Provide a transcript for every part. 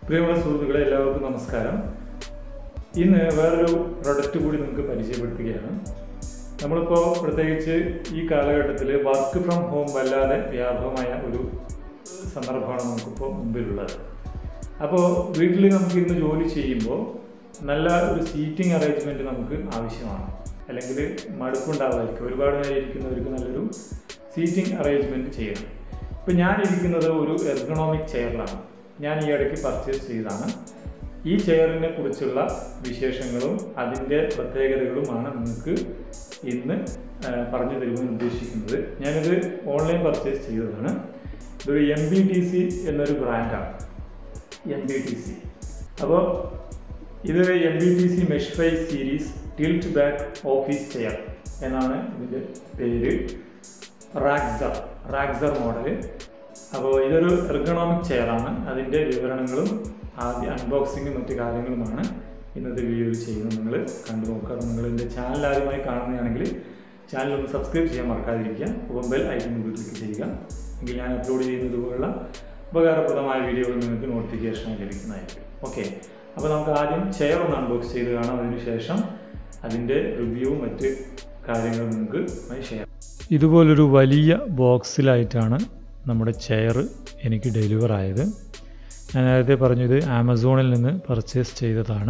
പ്രിയമുള്ള സുഹൃത്തുക്കളെ എല്ലാവർക്കും നമസ്കാരം ഇന്ന് വേറൊരു പ്രൊഡക്റ്റ് കൂടി നിങ്ങൾക്ക് പരിചയപ്പെടുത്തുകയാണ് നമ്മളിപ്പോൾ പ്രത്യേകിച്ച് ഈ കാലഘട്ടത്തിൽ വർക്ക് ഫ്രം ഹോം വല്ലാതെ വ്യാപകമായ ഒരു സന്ദർഭമാണ് നമുക്കിപ്പോൾ മുമ്പിലുള്ളത് അപ്പോൾ വീട്ടിൽ നമുക്ക് ഇന്ന് ജോലി ചെയ്യുമ്പോൾ നല്ല ഒരു സീറ്റിംഗ് അറേഞ്ച്മെൻറ്റ് നമുക്ക് ആവശ്യമാണ് അല്ലെങ്കിൽ മടുപ്പുണ്ടാവായിരിക്കും ഒരുപാട് നേരം ഇരിക്കുന്നവർക്ക് നല്ലൊരു സീറ്റിംഗ് അറേഞ്ച്മെൻറ്റ് ചെയ്യണം ഇപ്പം ഞാൻ ഇരിക്കുന്നത് ഒരു എർഗണോമിക് ചെയറിലാണ് ഞാൻ ഈ ഇടയ്ക്ക് പർച്ചേസ് ചെയ്തതാണ് ഈ ചെയറിനെ കുറിച്ചുള്ള വിശേഷങ്ങളും അതിൻ്റെ പ്രത്യേകതകളുമാണ് നിങ്ങൾക്ക് ഇന്ന് ആ, പറഞ്ഞു തരുവാൻ ഉദ്ദേശിക്കുന്നത് ഞാനിത് ഓൺലൈൻ പർച്ചേസ് ചെയ്തതാണ് ഇതൊരു എം ബി ടി സി എന്നൊരു ബ്രാൻഡാണ് എം ബി ടി സി അപ്പോൾ ഇത് M B T C mesh fi series tilt back office chair എന്നാണ് ഇതിൻ്റെ പേര് റാക്സർ റാക്സർ മോഡൽ അപ്പോൾ ഇതൊരു എർഗണോമിക് ചെയറാണ് അതിൻ്റെ വിവരണങ്ങളും ആദ്യ അൺബോക്സിങ്ങും മറ്റു കാര്യങ്ങളുമാണ് ഇന്നത്തെ വീഡിയോയിൽ ചെയ്യുന്നത് നിങ്ങൾ കണ്ടു നോക്കുക നിങ്ങൾ എൻ്റെ ചാനൽ ആദ്യമായി കാണുന്നതാണെങ്കിൽ ചാനൽ ഒന്ന് സബ്സ്ക്രൈബ് ചെയ്യാൻ മറക്കാതിരിക്കുക ഒപ്പം ബെൽ ഐക്കൺ കൂടി ക്ലിക്ക് ചെയ്യുക എങ്കിൽ ഞാൻ അപ്ലോഡ് ചെയ്യുന്നത് പോലുള്ള ഉപകാരപ്രദമായ വീഡിയോകൾ നിങ്ങൾക്ക് നോട്ടിഫിക്കേഷൻ ലഭിക്കുന്നതായിരിക്കും ഓക്കെ അപ്പോൾ നമുക്ക് ആദ്യം ചെയർ ഒന്ന് അൺബോക്സ് ചെയ്ത് കാണാം അതിനുശേഷം അതിൻ്റെ റിവ്യൂവും മറ്റ് കാര്യങ്ങളും നിങ്ങൾക്ക് ഷെയർ ഇതുപോലൊരു വലിയ ബോക്സിലായിട്ടാണ് നമ്മുടെ ചെയർ എനിക്ക് ഡെലിവർ ആയത് ഞാൻ നേരത്തെ പറഞ്ഞത് ആമസോണിൽ നിന്ന് പർച്ചേസ് ചെയ്തതാണ്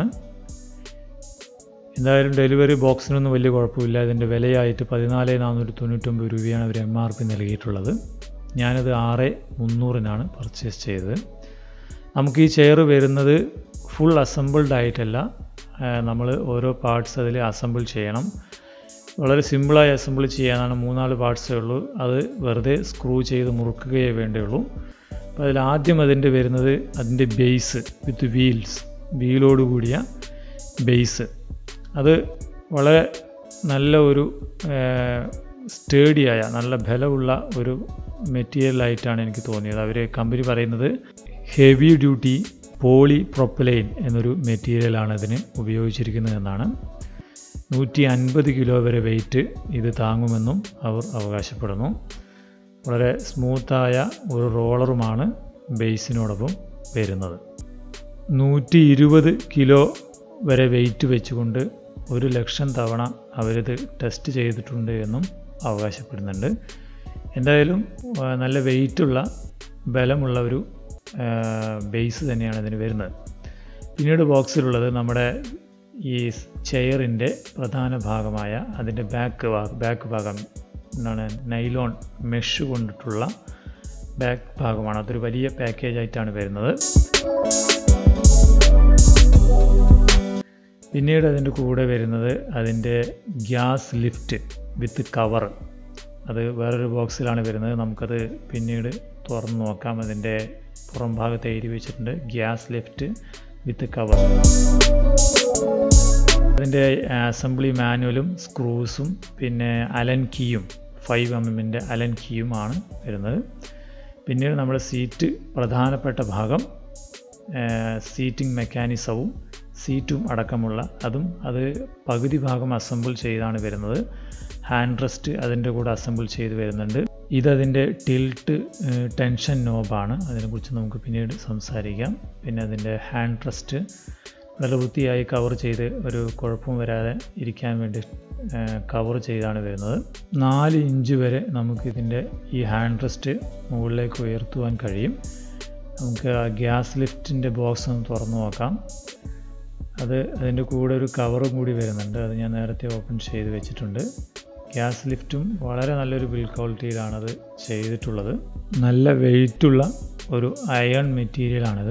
എന്തായാലും ഡെലിവറി ബോക്സിനൊന്നും വലിയ കുഴപ്പമില്ല ഇതിൻ്റെ വിലയായിട്ട് പതിനാല് നാനൂറ്റി തൊണ്ണൂറ്റൊമ്പത് രൂപയാണ് അവർ എം ആർ പി നൽകിയിട്ടുള്ളത് ഞാനത് ആറ് മുന്നൂറിനാണ് പർച്ചേസ് ചെയ്തത് നമുക്ക് ഈ ചെയർ വരുന്നത് ഫുൾ അസംബിൾഡ് ആയിട്ടല്ല നമ്മൾ ഓരോ പാർട്സ് അതിൽ അസംബിൾ ചെയ്യണം വളരെ സിമ്പിളായി അസംബിൾ ചെയ്യാനാണ് മൂന്നാല് പാർട്സേ ഉള്ളൂ അത് വെറുതെ സ്ക്രൂ ചെയ്ത് മുറുക്കുകയേ വേണ്ടിയുള്ളൂ അപ്പോൾ അതിൽ ആദ്യം അതിൻ്റെ വരുന്നത് അതിൻ്റെ ബേസ് വിത്ത് വീൽസ് വീലോട് കൂടിയ ബേസ് അത് വളരെ നല്ല ഒരു സ്റ്റേഡിയായ നല്ല ബലമുള്ള ഒരു മെറ്റീരിയലായിട്ടാണ് എനിക്ക് തോന്നിയത് അവർ കമ്പനി പറയുന്നത് ഹെവി ഡ്യൂട്ടി പോളി പ്രൊപ്പലൈൻ എന്നൊരു മെറ്റീരിയലാണ് ഇതിന് ഉപയോഗിച്ചിരിക്കുന്നത് എന്നാണ് നൂറ്റി അൻപത് കിലോ വരെ വെയിറ്റ് ഇത് താങ്ങുമെന്നും അവർ അവകാശപ്പെടുന്നു വളരെ സ്മൂത്തായ ഒരു റോളറുമാണ് ബേസിനോടൊപ്പം വരുന്നത് നൂറ്റി ഇരുപത് കിലോ വരെ വെയിറ്റ് വെച്ചുകൊണ്ട് ഒരു ലക്ഷം തവണ അവരിത് ടെസ്റ്റ് ചെയ്തിട്ടുണ്ട് എന്നും അവകാശപ്പെടുന്നുണ്ട് എന്തായാലും ആ, നല്ല വെയിറ്റുള്ള ബലമുള്ള ഒരു ബേസ് തന്നെയാണ് ഇതിന് വരുന്നത് പിന്നീട് ബോക്സിലുള്ളത് നമ്മുടെ ഈ ചെയറിൻ്റെ പ്രധാന ഭാഗമായ അതിൻ്റെ ബാക്ക് ബാക്ക് ഭാഗം എന്താണ് നൈലോൺ മെഷ് കൊണ്ടിട്ടുള്ള ബാക്ക് ഭാഗമാണ് അതൊരു വലിയ പാക്കേജ് ആയിട്ടാണ് വരുന്നത് പിന്നീട് അതിൻ്റെ കൂടെ വരുന്നത് അതിൻ്റെ ഗ്യാസ് ലിഫ്റ്റ് വിത്ത് കവർ അത് വേറൊരു ബോക്സിലാണ് വരുന്നത് നമുക്കത് പിന്നീട് തുറന്ന് നോക്കാം അതിൻ്റെ പുറം ഭാഗത്ത് എഴുതി വെച്ചിട്ടുണ്ട് ഗ്യാസ് ലിഫ്റ്റ് വിത്ത് കവർ അതിൻ്റെ അസംബ്ലി മാനുവലും സ്ക്രൂസും പിന്നെ അലൻ കീയും ഫൈവ് എം എമ്മിൻ്റെ അലൻ കീയുമാണ് വരുന്നത് പിന്നീട് നമ്മുടെ സീറ്റ് പ്രധാനപ്പെട്ട ഭാഗം സീറ്റിംഗ് മെക്കാനിസവും സീറ്റും അടക്കമുള്ള അതും അത് പകുതി ഭാഗം അസംബിൾ ചെയ്താണ് വരുന്നത് ഹാൻഡ് റെസ്റ്റ് അതിൻ്റെ കൂടെ അസംബിൾ ചെയ്ത് വരുന്നുണ്ട് ഇതതിൻ്റെ ടിൽട്ട് ടെൻഷൻ നോബാണ് അതിനെക്കുറിച്ച് നമുക്ക് പിന്നീട് സംസാരിക്കാം പിന്നെ അതിൻ്റെ ഹാൻഡ് റെസ്റ്റ് നല്ല വൃത്തിയായി കവർ ചെയ്ത് ഒരു കുഴപ്പവും വരാതെ ഇരിക്കാൻ വേണ്ടി കവർ ചെയ്താണ് വരുന്നത് നാല് ഇഞ്ച് വരെ നമുക്കിതിൻ്റെ ഈ ഹാൻഡ് റെസ്റ്റ് മുകളിലേക്ക് ഉയർത്തുവാൻ കഴിയും നമുക്ക് ആ ഗ്യാസ് ലിഫ്റ്റിൻ്റെ ബോക്സ് ഒന്ന് തുറന്നു നോക്കാം അത് അതിൻ്റെ കൂടെ ഒരു കവറും കൂടി വരുന്നുണ്ട് അത് ഞാൻ നേരത്തെ ഓപ്പൺ ചെയ്ത് വെച്ചിട്ടുണ്ട് ഗ്യാസ് ലിഫ്റ്റും വളരെ നല്ലൊരു ബിൽഡ് ക്വാളിറ്റിയിലാണത് ചെയ്തിട്ടുള്ളത് നല്ല വെയിറ്റുള്ള ഒരു അയൺ മെറ്റീരിയലാണിത്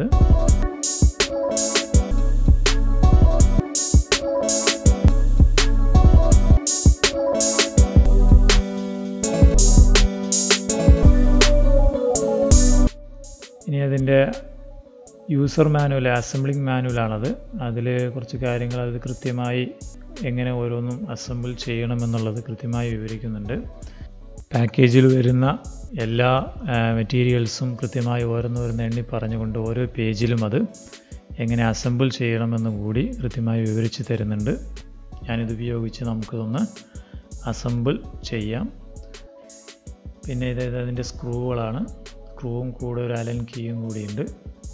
ഇനി അതിൻ്റെ യൂസർ മാനുവൽ അസംബ്ലിംഗ് മാനുവലാണത് അതിൽ കുറച്ച് കാര്യങ്ങൾ അത് കൃത്യമായി എങ്ങനെ ഓരോന്നും അസംബിൾ ചെയ്യണമെന്നുള്ളത് കൃത്യമായി വിവരിക്കുന്നുണ്ട് പാക്കേജിൽ വരുന്ന എല്ലാ മെറ്റീരിയൽസും കൃത്യമായി ഓരോന്നോരോന്ന് എണ്ണി പറഞ്ഞുകൊണ്ട് ഓരോ പേജിലും അത് എങ്ങനെ അസംബിൾ ചെയ്യണമെന്നും കൂടി കൃത്യമായി വിവരിച്ച് തരുന്നുണ്ട് ഞാനിത് ഉപയോഗിച്ച് നമുക്കിതൊന്ന് അസംബിൾ ചെയ്യാം പിന്നെ ഇത് അതിൻ്റെ സ്ക്രൂകളാണ് സ്ക്രൂവും കൂടെ ഒരു അലൻ കീയും കൂടിയുണ്ട്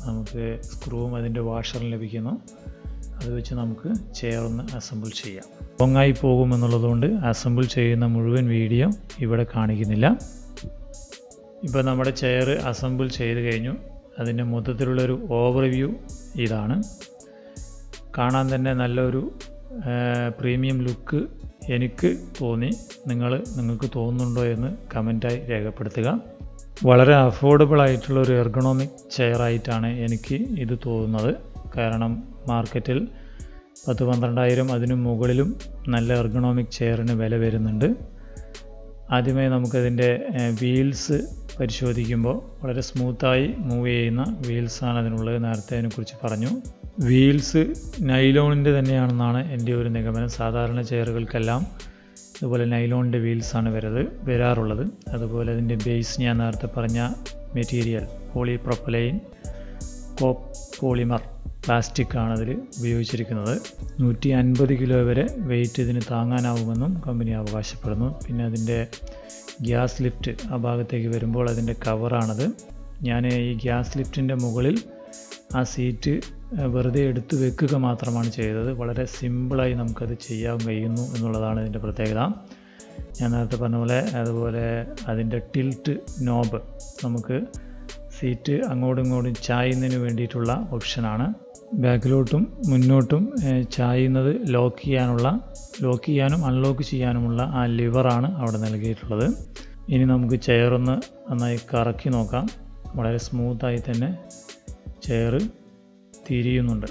നമുക്ക് സ്ക്രൂവും അതിൻ്റെ വാഷറും ലഭിക്കുന്നു അത് വെച്ച് നമുക്ക് ചെയർ ഒന്ന് അസംബിൾ ചെയ്യാം ലോങ്ങായി പോകുമെന്നുള്ളതുകൊണ്ട് അസംബിൾ ചെയ്യുന്ന മുഴുവൻ വീഡിയോ ഇവിടെ കാണിക്കുന്നില്ല ഇപ്പോൾ നമ്മുടെ ചെയർ അസംബിൾ ചെയ്ത് കഴിഞ്ഞു അതിൻ്റെ മൊത്തത്തിലുള്ളൊരു ഓവർവ്യൂ ഇതാണ് കാണാൻ തന്നെ നല്ലൊരു പ്രീമിയം ലുക്ക് എനിക്ക് തോന്നി നിങ്ങൾ നിങ്ങൾക്ക് തോന്നുന്നുണ്ടോ എന്ന് കമൻറ്റായി രേഖപ്പെടുത്തുക വളരെ അഫോർഡബിൾ ആയിട്ടുള്ള ഒരു എർഗണോമിക് ചെയറായിട്ടാണ് എനിക്ക് ഇത് തോന്നുന്നത് കാരണം മാർക്കറ്റിൽ പത്ത് പന്ത്രണ്ടായിരം അതിനു മുകളിലും നല്ല എർഗണോമിക് ചെയറിന് വില വരുന്നുണ്ട് ആദ്യമായി നമുക്കതിൻ്റെ വീൽസ് പരിശോധിക്കുമ്പോൾ വളരെ സ്മൂത്തായി മൂവ് ചെയ്യുന്ന വീൽസാണ് അതിനുള്ളത് നേരത്തെ അതിനെക്കുറിച്ച് പറഞ്ഞു വീൽസ് നൈലോണിൻ്റെ തന്നെയാണെന്നാണ് എൻ്റെ ഒരു നിഗമനം സാധാരണ ചെയറുകൾക്കെല്ലാം അതുപോലെ നൈലോണിൻ്റെ വീൽസാണ് വരത് വരാറുള്ളത് അതുപോലെ അതിൻ്റെ ബേസ് ഞാൻ നേരത്തെ പറഞ്ഞ material polypropylene copolymer plastic ആണ് അതിൽ ഉപയോഗിച്ചിരിക്കുന്നത് നൂറ്റി അൻപത് കിലോ വരെ വെയിറ്റ് ഇതിന് താങ്ങാനാവുമെന്നും കമ്പനി അവകാശപ്പെടുന്നു പിന്നെ അതിൻ്റെ ഗ്യാസ് ലിഫ്റ്റ് ആ ഭാഗത്തേക്ക് വരുമ്പോൾ അതിൻ്റെ കവറാണത് ഞാൻ ഈ ഗ്യാസ് ലിഫ്റ്റിൻ്റെ മുകളിൽ ആ സീറ്റ് വെറുതെ എടുത്തു വെക്കുക മാത്രമാണ് ചെയ്തത് വളരെ സിമ്പിളായി നമുക്കത് ചെയ്യാൻ കഴിയുന്നു എന്നുള്ളതാണ് ഇതിൻ്റെ പ്രത്യേകത ഞാൻ നേരത്തെ പറഞ്ഞ പോലെ അതുപോലെ അതിൻ്റെ ടിൽറ്റ് നോബ് നമുക്ക് സീറ്റ് അങ്ങോട്ടും ഇങ്ങോട്ടും ചായുന്നതിന് വേണ്ടിയിട്ടുള്ള ഓപ്ഷനാണ് ബാക്കിലോട്ടും മുന്നോട്ടും ചായുന്നത് ലോക്ക് ചെയ്യാനുള്ള ലോക്ക് ചെയ്യാനും അൺലോക്ക് ചെയ്യാനുമുള്ള ആ ലിവറാണ് അവിടെ നൽകിയിട്ടുള്ളത് ഇനി നമുക്ക് ചെയറൊന്ന് നന്നായി കറക്കി നോക്കാം വളരെ സ്മൂത്തായി തന്നെ ചെയർ തിരിയുന്നുണ്ട്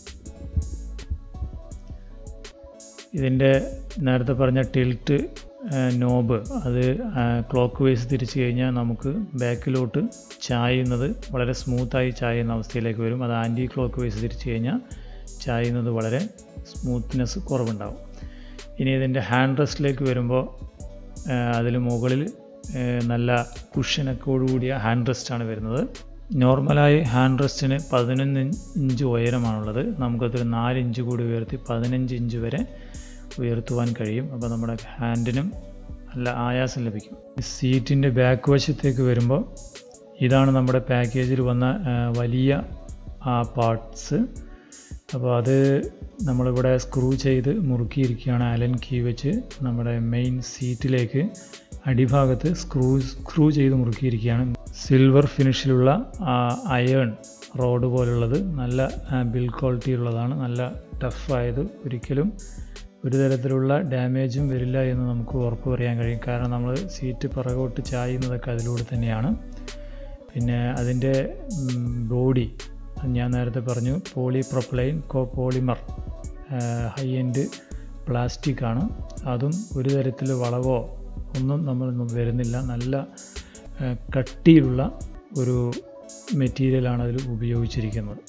ഇതിൻ്റെ നേരത്തെ പറഞ്ഞ ടിൽറ്റ് നോബ് അത് ക്ലോക്ക് വൈസ് തിരിച്ചു കഴിഞ്ഞാൽ നമുക്ക് ബാക്കിലോട്ട് ചായുന്നത് വളരെ സ്മൂത്തായി ചായുന്ന അവസ്ഥയിലേക്ക് വരും അത് ആൻറ്റി ക്ലോക്ക് വൈസ് തിരിച്ചു കഴിഞ്ഞാൽ ചായുന്നത് വളരെ സ്മൂത്ത്നെസ് കുറവുണ്ടാവും ഇനി ഇതിൻ്റെ ഹാൻഡ് റെസ്റ്റിലേക്ക് വരുമ്പോൾ അതിൽ മുകളിൽ നല്ല കുഷനൊക്കെയോടുകൂടിയ ഹാൻഡ് റെസ്റ്റാണ് വരുന്നത് നോർമലായി ഹാൻഡ് റെസ്റ്റിന് പതിനൊന്ന് ഇഞ്ച് ഉയരമാണുള്ളത് നമുക്കതൊരു നാല് ഇഞ്ച് കൂടി ഉയർത്തി പതിനഞ്ച് ഇഞ്ച് വരെ ഉയർത്തുവാൻ കഴിയും അപ്പോൾ നമ്മുടെ ഹാൻഡിനും നല്ല ആയാസം ലഭിക്കും സീറ്റിൻ്റെ ബാക്ക് വശത്തേക്ക് വരുമ്പോൾ ഇതാണ് നമ്മുടെ പാക്കേജിൽ വന്ന വലിയ ആ പാർട്സ് അപ്പോൾ അത് നമ്മളിവിടെ സ്ക്രൂ ചെയ്ത് മുറുക്കിയിരിക്കുകയാണ് അലൻ കീ വെച്ച് നമ്മുടെ മെയിൻ സീറ്റിലേക്ക് അടിഭാഗത്ത് സ്ക്രൂ സ്ക്രൂ ചെയ്ത് മുറുക്കിയിരിക്കുകയാണ് സിൽവർ ഫിനിഷിലുള്ള അയേൺ റോഡ് പോലുള്ളത് നല്ല ബിൽ ക്വാളിറ്റി ഉള്ളതാണ് നല്ല ടഫായത് ഒരിക്കലും ഒരു തരത്തിലുള്ള ഡാമേജും വരില്ല എന്ന് നമുക്ക് ഉറപ്പ് പറയാൻ കഴിയും കാരണം നമ്മൾ സീറ്റ് പിറകോട്ട് ചായുന്നതൊക്കെ അതിലൂടെ തന്നെയാണ് പിന്നെ അതിൻ്റെ ബോഡി ഞാൻ നേരത്തെ പറഞ്ഞു polypropylene copolymer high end plastic ആണ് അതും ഒരു തരത്തിൽ വളവോ ഒന്നും നമ്മൾ വരുന്നില്ല നല്ല കട്ടിയുള്ള ഒരു മെറ്റീരിയലാണ് അതിൽ ഉപയോഗിച്ചിരിക്കുന്നത്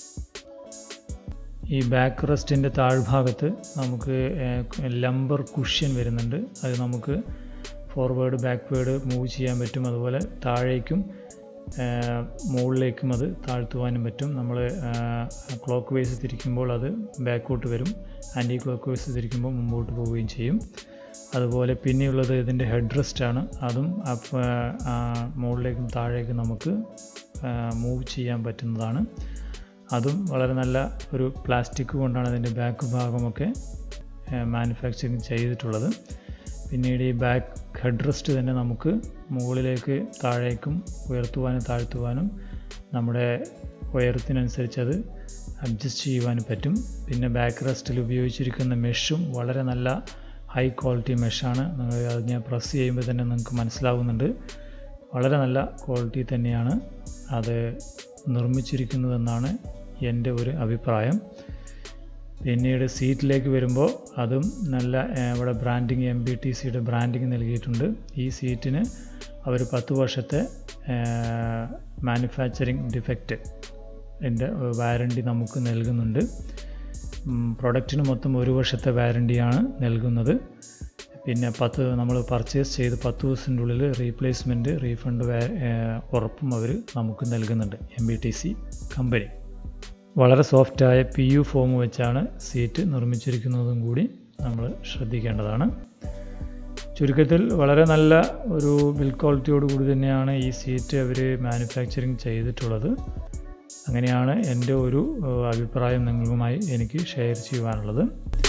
ഈ ബാക്ക് റെസ്റ്റിൻ്റെ താഴ്ഭാഗത്ത് നമുക്ക് ലംബർ കുഷ്യൻ വരുന്നുണ്ട് അത് നമുക്ക് ഫോർവേഡ് ബാക്ക്വേഡ് മൂവ് ചെയ്യാൻ പറ്റും അതുപോലെ താഴേക്കും മുകളിലേക്കും അത് താഴ്ത്തുവാനും പറ്റും നമ്മൾ ക്ലോക്ക് വൈസ് തിരിക്കുമ്പോൾ അത് ബാക്കോട്ട് വരും ആൻറ്റി ക്ലോക്ക് വൈസ് തിരിക്കുമ്പോൾ മുമ്പോട്ട് പോവുകയും ചെയ്യും അതുപോലെ പിന്നെയുള്ളത് ഇതിൻ്റെ ഹെഡ് റെസ്റ്റാണ് അതും മുകളിലേക്കും താഴേക്കും നമുക്ക് മൂവ് ചെയ്യാൻ പറ്റുന്നതാണ് അതും വളരെ നല്ല ഒരു പ്ലാസ്റ്റിക് കൊണ്ടാണ് അതിൻ്റെ ബാക്ക് ഭാഗമൊക്കെ മാനുഫാക്ചറിങ് ചെയ്തിട്ടുള്ളത് പിന്നീട് ഈ ബാക്ക് ഹെഡ് റെസ്റ്റ് തന്നെ നമുക്ക് മുകളിലേക്ക് താഴേക്കും ഉയർത്തുവാനും താഴ്ത്തുവാനും നമ്മുടെ ഉയരത്തിനനുസരിച്ച് അത് അഡ്ജസ്റ്റ് ചെയ്യുവാനും പറ്റും പിന്നെ ബാക്ക് റെസ്റ്റിൽ ഉപയോഗിച്ചിരിക്കുന്ന മെഷും വളരെ നല്ല ഹൈ ക്വാളിറ്റി മെഷാണ് അത് ഞാൻ പ്രസ് ചെയ്യുമ്പോൾ തന്നെ നിങ്ങൾക്ക് മനസ്സിലാവുന്നുണ്ട് വളരെ നല്ല ക്വാളിറ്റി തന്നെയാണ് അത് നിർമ്മിച്ചിരിക്കുന്നതെന്നാണ് എൻ്റെ ഒരു അഭിപ്രായം പിന്നീട് സീറ്റിലേക്ക് വരുമ്പോൾ അതും നല്ല ഇവിടെ ബ്രാൻഡിങ് എം ബി ടി സിയുടെ ബ്രാൻഡിങ് നൽകിയിട്ടുണ്ട് ഈ സീറ്റിന് അവർ പത്ത് വർഷത്തെ മാനുഫാക്ചറിങ് ഡിഫക്റ്റ് എൻ്റെ വാറണ്ടി നമുക്ക് നൽകുന്നുണ്ട് പ്രൊഡക്റ്റിന് മൊത്തം ഒരു വർഷത്തെ വാറണ്ടിയാണ് നൽകുന്നത് പിന്നെ പത്ത് നമ്മൾ പർച്ചേസ് ചെയ്ത് പത്ത് ദിവസത്തിൻ്റെ ഉള്ളിൽ റീപ്ലേസ്മെൻറ്റ് റീഫണ്ട് ഉറപ്പും അവർ നമുക്ക് നൽകുന്നുണ്ട് M B T C company വളരെ സോഫ്റ്റായ പി യു ഫോം വെച്ചാണ് സീറ്റ് നിർമ്മിച്ചിരിക്കുന്നതും കൂടി നമ്മൾ ശ്രദ്ധിക്കേണ്ടതാണ് ചുരുക്കത്തിൽ വളരെ നല്ല ഒരു ബിൽ ക്വാളിറ്റിയോട് കൂടി തന്നെയാണ് ഈ സീറ്റ് അവർ മാനുഫാക്ചറിങ് ചെയ്തിട്ടുള്ളത് അങ്ങനെയാണ് എൻ്റെ ഒരു ഏഹ്, അഭിപ്രായം നിങ്ങളുമായി എനിക്ക് ഷെയർ ചെയ്യുവാനുള്ളത്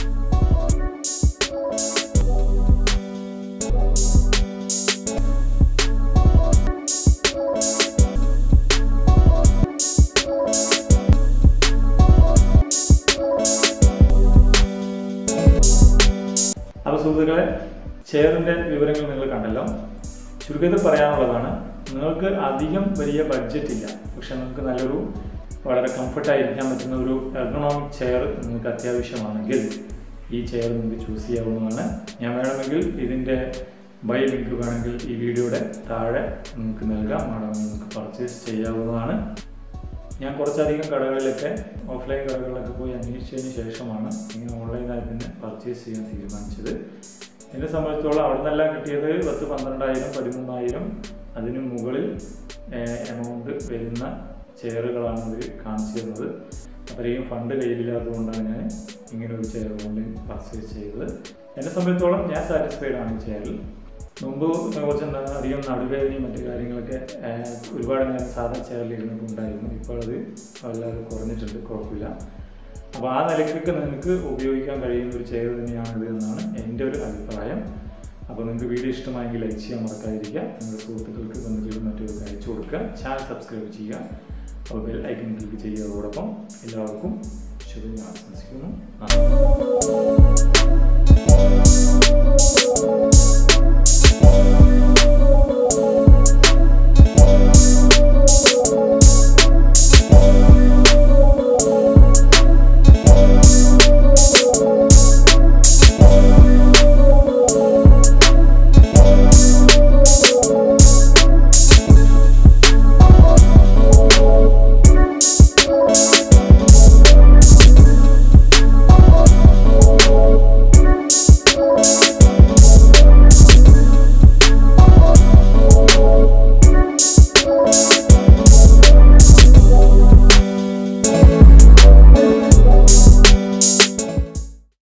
അപ്പോൾ സുഹൃത്തുക്കളെ ചെയറിൻ്റെ വിവരങ്ങൾ നിങ്ങൾ കണ്ടല്ലോ ചുരുക്കത്തിൽ പറയാനുള്ളതാണ് നിങ്ങൾക്ക് അധികം വലിയ ബഡ്ജറ്റ് ഇല്ല പക്ഷെ നിങ്ങൾക്ക് നല്ലൊരു വളരെ കംഫർട്ടായിരിക്കാൻ പറ്റുന്ന ഒരു എർഗണോമിക് ചെയർ നിങ്ങൾക്ക് അത്യാവശ്യമാണെങ്കിൽ ഈ ചെയർ നിങ്ങൾക്ക് ചൂസ് ചെയ്യാവുന്നതാണ് ഞാൻ വേണമെങ്കിൽ ഇതിൻ്റെ ബൈ ലിങ്ക് വേണമെങ്കിൽ ഈ വീഡിയോയുടെ താഴെ നിങ്ങൾക്ക് നൽകാം വേണമെങ്കിൽ നിങ്ങൾക്ക് പർച്ചേസ് ചെയ്യാവുന്നതാണ് ഞാൻ കുറച്ചധികം കടകളിലൊക്കെ ഓഫ്ലൈൻ കടകളിലൊക്കെ പോയി അന്വേഷിച്ചതിന് ശേഷമാണ് ഇങ്ങനെ ഓൺലൈനായി തന്നെ പർച്ചേസ് ചെയ്യാൻ തീരുമാനിച്ചത് എന്നെ സംബന്ധിച്ചോളം അവിടെ നിന്നെല്ലാം കിട്ടിയത് പത്ത് പന്ത്രണ്ടായിരം പതിമൂന്നായിരം അതിന് മുകളിൽ എമൗണ്ട് വരുന്ന ചെയറുകളാണ് അവർ കാണിച്ചു തരുന്നത് അത്രയും ഫണ്ട് കയ്യിലില്ലാത്തതുകൊണ്ടാണ് ഞാൻ ഇങ്ങനെ ഒരു ചെയർ ഓൺലൈൻ പർച്ചേസ് ചെയ്തത് എന്നെ സംബന്ധിച്ചോളം ഞാൻ സാറ്റിസ്ഫൈഡ് ആണ് ഈ ചെയറിൽ മുമ്പ് കുറച്ച് ന- അധികം നടുവേദനയും മറ്റു കാര്യങ്ങളൊക്കെ ഏഹ്, ഒരുപാട് നേരം സാധാ ചെയറിൽ ഇരുന്നിട്ടുണ്ടായിരുന്നു ഇപ്പോൾ അത് വല്ലാതെ കുറഞ്ഞിട്ടുണ്ട് കുഴപ്പമില്ല അപ്പോൾ ആ നിലയ്ക്കൊക്കെ നിങ്ങൾക്ക് ഉപയോഗിക്കാൻ കഴിയുന്ന ഒരു ചെയർ തന്നെയാണിത് എന്നാണ് എൻ്റെ ഒരു അഭിപ്രായം അപ്പോൾ നിങ്ങൾക്ക് വീഡിയോ ഇഷ്ടമായെങ്കിൽ ലൈക്ക് ചെയ്യാൻ മറക്കാതിരിക്കുക നിങ്ങളുടെ സുഹൃത്തുക്കൾക്ക് ബന്ധുക്കൾക്ക് മറ്റൊക്കെ അയച്ചു കൊടുക്കുക ചാനൽ സബ്സ്ക്രൈബ് ചെയ്യുക അപ്പോൾ ബെൽ ഐക്കൺ ക്ലിക്ക് ചെയ്യുന്നതോടൊപ്പം എല്ലാവർക്കും ശുഭം ആശംസിക്കുന്നു നന്ദി